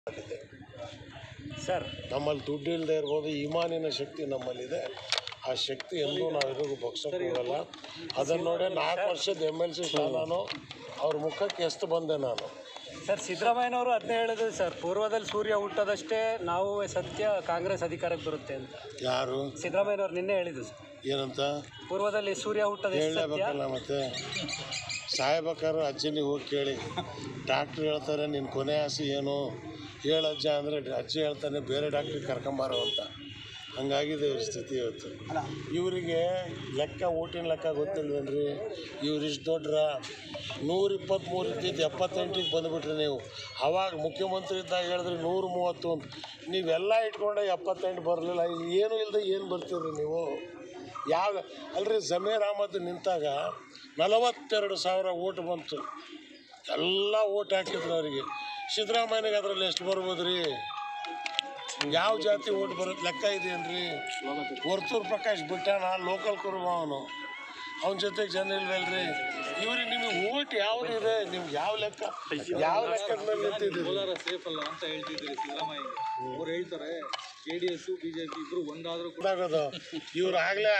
Sir ನಮ್ಮಲ್ಲಿ ದುಡ್ಡು ಇಲ್ಲದೆ ಇರ್ಬೋದು ಇಮಾನಿನ ಶಕ್ತಿ ನಮ್ಮಲ್ಲಿದೆ ಆ ಶಕ್ತಿ ಎಂದೂ ನಾವು ಎದುರು ಬಗ್ಸಕ್ಕೆ ಹೋಗಲ್ಲ ಅದನ್ನು ನೋಡಿ ನಾಲ್ಕು ವರ್ಷದ ಎಮ್ ಎಲ್ ಸಿ ನಾನು ಅವ್ರ ಮುಖಕ್ಕೆ ಎಷ್ಟು ಬಂದೆ ನಾನು ಸರ್ ಸಿದ್ದರಾಮಯ್ಯನವರು ಅದನ್ನೇ ಹೇಳಿದ್ರು ಸರ್ ಪೂರ್ವದಲ್ಲಿ ಸೂರ್ಯ ಹುಟ್ಟೋದಷ್ಟೇ ನಾವು ಸತ್ಯ ಕಾಂಗ್ರೆಸ್ ಅಧಿಕಾರಕ್ಕೆ ಬರುತ್ತೆ ಅಂತ ಯಾರು ಸಿದ್ದರಾಮಯ್ಯನವರು ನಿನ್ನೆ ಹೇಳಿದ್ರು ಸರ್ ಏನಂತ ಪೂರ್ವದಲ್ಲಿ ಸೂರ್ಯ ಹುಟ್ಟೋದು ಎಷ್ಟು ಸತ್ಯ ಹೇಳಬೇಕಲ್ಲ ಮತ್ತೆ ಸಾಯ್ಬೇಕಾದ್ರೆ ಅಜ್ಜಿನಿಗೆ ಹೋಗಿ ಕೇಳಿ ಡಾಕ್ಟ್ರು ಹೇಳ್ತಾರೆ ನಿನ್ನ ಕೊನೆ ಆಸೆ ಏನು ಹೇಳಜ್ಜ ಅಂದರೆ ಅಜ್ಜಿ ಹೇಳ್ತಾನೆ ಬೇರೆ ಡಾಕ್ಟ್ರಿಗೆ ಕರ್ಕೊಂಬಾರೋ ಅಂತ ಹಂಗಾಗಿದೆ ಇವ್ರ ಸ್ಥಿತಿ ಇವತ್ತು ಇವರಿಗೆ ಲೆಕ್ಕ ಓಟಿನ ಲೆಕ್ಕ ಗೊತ್ತಿಲ್ವೇನ್ರಿ ಇವ್ರು ಇಷ್ಟು ದೊಡ್ಡ್ರ ನೂರ ಇಪ್ಪತ್ತ್ಮೂರು ಇದ್ದಿದ್ದು ಎಪ್ಪತ್ತೆಂಟಿಗೆ ಬಂದುಬಿಟ್ರಿ ನೀವು ಅವಾಗ ಮುಖ್ಯಮಂತ್ರಿ ಇದ್ದಾಗ ಹೇಳಿದ್ರೆ ನೂರ ಮೂವತ್ತು ಅಂತ ನೀವೆಲ್ಲ ಇಟ್ಕೊಂಡೆ ಎಪ್ಪತ್ತೆಂಟು ಬರಲಿಲ್ಲ ಇಲ್ಲಿ ಏನು ಇಲ್ಲದೆ ಏನು ಬರ್ತೀರಿ ನೀವು ಯಾವ ಅಲ್ರಿ ಜಮೀರ್ ಅಹಮದ್ ನಿಂತಾಗ ನಲವತ್ತೆರಡು ಸಾವಿರ ಓಟ್ ಬಂತು ಎಲ್ಲ ಓಟ್ ಹಾಕಿದ್ರು ಅವರಿಗೆ ಸಿದ್ದರಾಮಯ್ಯನಿಗೆ ಅದರಲ್ಲಿ ಎಷ್ಟು ಬರ್ಬೋದು ರೀ ಯಾವ ಜಾತಿ ಓಟ್ ಬರೋದು ಲೆಕ್ಕ ಇದೆಯೇನ್ರಿ ವರ್ತೂರ್ ಪ್ರಕಾಶ್ ಬಿಟ್ಟಾನ ಲೋಕಲ್ ಕುರುಬ ಅವನು ಅವನ ಜೊತೆಗೆ ಜನ ಇಲ್ವಲ್ರಿ ಇವ್ರಿಗೆ ನಿಮಗೆ ಓಟ್ ಯಾವ್ದು ಇದೆ ನಿಮ್ಗೆ ಯಾವ ಲೆಕ್ಕ ಯಾವ ಲೆಕ್ಕದ ಮೇಲೆ ನಿಂತಿದ್ದೀರಿ ಕೋಲಾರ ಸೇಫ್ ಅಲ್ಲ ಅಂತ ಹೇಳ್ತಿದ್ದೀರಿ ಸಿದ್ದರಾಮಯ್ಯಗೆ ಅವ್ರು ಹೇಳ್ತಾರೆ ಜೆ ಡಿ ಎಸ್ ಬಿಜೆಪಿ ಇಬ್ರು ಒಂದಾದ್ರೂ ಕೂಡ ಒಂದಾಗೋದು ಇವ್ರು ಆಗಲೇ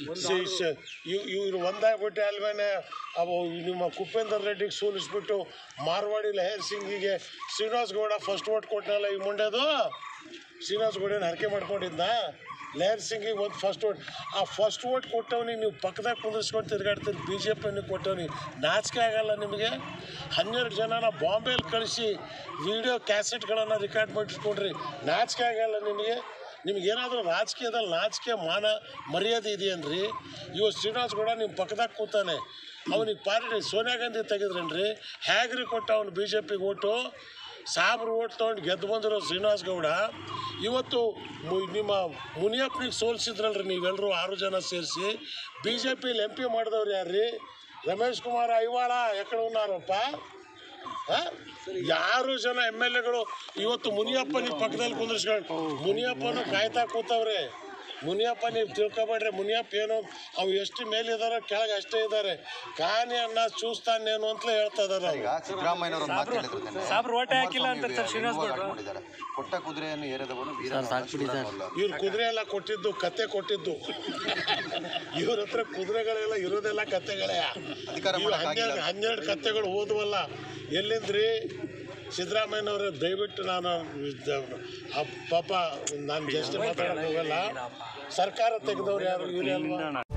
ಇವ್ರು ಒಂದಾಗ್ಬಿಟ್ಟು ಅಲ್ವೇನೆ ಅವು ನಿಮ್ಮ ಕುಪೇಂದರ್ ರೆಡ್ಡಿಗೆ ಸೋಲಿಸ್ಬಿಟ್ಟು ಮಾರ್ವಾಡಿ ಲಹೇರ್ ಸಿಂಗಿಗೆ ಶ್ರೀನಿವಾಸ್ ಗೌಡ ಫಸ್ಟ್ ಓಟ್ ಕೊಟ್ಟನಲ್ಲ ಈ ಮುಂಡೆದು ಶ್ರೀನಿವಾಸ್ ಗೌಡನ ಹರಕೆ ಮಾಡ್ಕೊಂಡಿದ್ದ ಲಹೇರ್ ಸಿಂಗಿಗೆ ಒಂದು ಫಸ್ಟ್ ಓಟ್ ಆ ಫಸ್ಟ್ ಓಟ್ ಕೊಟ್ಟವನಿಗೆ ನೀವು ಪಕ್ಕದಾಗ ಕುಂದಿಸ್ಕೊಂಡು ತಿರುಗಾಡ್ತೀರಿ ಬಿ ಜೆ ಪಿನಿಗೆ ಕೊಟ್ಟವನಿಗೆ ನಾಚಿಕೆ ಆಗಲ್ಲ ನಿಮಗೆ ಹನ್ನೆರಡು ಜನನ ಬಾಂಬೆಲಿ ಕಳಿಸಿ ವಿಡಿಯೋ ಕ್ಯಾಸೆಟ್ಗಳನ್ನು ರೆಕಾರ್ಡ್ ಮಾಡಿಟ್ಕೊಂಡ್ರಿ ನಾಚಿಕೆ ಆಗಲ್ಲ ನಿಮಗೆ ನಿಮ್ಗೇನಾದರೂ ರಾಜಕೀಯದಲ್ಲಿ ನಾಚಿಕೆ ಮಾನ ಮರ್ಯಾದೆ ಇದೆಯನ್ರಿ ಇವ ಶ್ರೀನಿವಾಸ್ ಗೌಡ ನಿಮ್ಮ ಪಕ್ಕದಾಗ ಕೂತಾನೆ ಅವನಿಗೆ ಪಾರ್ಟಿ ಸೋನಿಯಾ ಗಾಂಧಿ ತೆಗೆದ್ರೇನ್ರಿ ಹೇಗ್ರಿ ಕೊಟ್ಟ ಅವನು ಬಿ ಜೆ ಪಿಗೆ ಓಟು ಸಾಬ್ರು ಓಟ್ ತೊಗೊಂಡು ಗೆದ್ದು ಬಂದಿರೋ ಶ್ರೀನಿವಾಸ್ ಗೌಡ ಇವತ್ತು ಮು- ನಿಮ್ಮ ಮುನಿಯಪ್ಪನಿಗೆ ಸೋಲಿಸಿದ್ರಲ್ರಿ ನೀವೆಲ್ಲರೂ ಆರು ಜನ ಸೇರಿಸಿ ಬಿ ಜೆ ಪಿಲಿ ಎಂ ಪಿ ಮಾಡಿದವ್ರು ಯಾರ್ರಿ ರಮೇಶ್ ಕುಮಾರ್ ಐವಾಳ ಎಕಡೆ ಉನ್ನಾರಪ್ಪ ಆ? ಯಾರು ಜನ ಎಮ್ ಎಲ್ ಎಗಳು ಇವತ್ತು ಮುನಿಯಪ್ಪ ನಿಮ್ಮ ಪಕ್ಕದಲ್ಲಿ ಕುಂದಿರ್ಸ್ಕೊಂಡು ಮುನಿಯಪ್ಪನು ಕಾಯ್ತಾ ಕೂತವ್ರೆ ಮುನಿಯಪ್ಪ ನೀವು ತಿಳ್ಕೊಬೇಡ್ರಿ ಮುನಿಯಪ್ಪ ಏನು ಅವು ಎಷ್ಟು ಮೇಲಿದಾರೋ ಕೆಳಗೆ ಅಷ್ಟೇ ಇದ್ದಾರೆ ಕಾನಿ ಅನ್ನ ಚೂಸ್ತಾನೇನು ಅಂತಲೇ ಹೇಳ್ತಾ ಇದಾರೆ ಅವ್ರು. ಈಗ ಸಿದ್ದರಾಮಯ್ಯನವರು ಒಂದು ಮಾತು ಹೇಳಿದ್ರು ತಾನೆ. ಸಾಬ್ರು ಓಟೆ ಹಾಕಿಲ್ಲ ಅಂತ ಸರ್ ಶ್ರೀನಿವಾಸ್ ಇವ್ರು ಗೌಡ್ರು ಆಡ್ಕೊಂಡಿದ್ದಾರೆ. ಕೊಟ್ಟ ಕುದುರೆಯನ್ನು ಏರದವನು ವೀರನಲ್ಲ ಇವ್ರು ಕುದುರೆ ಎಲ್ಲ ಕೊಟ್ಟಿದ್ದು ಕತೆ ಕೊಟ್ಟಿದ್ದು ಇವ್ರ ಹತ್ರ ಕುದುರೆಗಳೆಲ್ಲ ಇರೋದೆಲ್ಲ ಕತೆಗಳೇ ಅಧಿಕಾರ ಇವು ಮಾಡಕ್ಕಾಗಿಲ್ಲ. ಹನ್ನೆರಡು ಹನ್ನೆರಡು ಕತೆಗಳು ಓದುವಲ್ಲ ಎಲ್ಲಿಂದ್ರಿ ಸಿದ್ದರಾಮಯ್ಯನವ್ರೆ ದಯವಿಟ್ಟು ನಾನು ಇದ್- ಆ ಪಾಪ ನಾನು ಜಾಸ್ತಿ ಮಾತಾಡೋಕೆ ಹೋಗಲ್ಲ ಸರ್ಕಾರ ತೆಗೆದವ್ರು ಯಾರು ಇವರೇ ಅಲ್ವಾ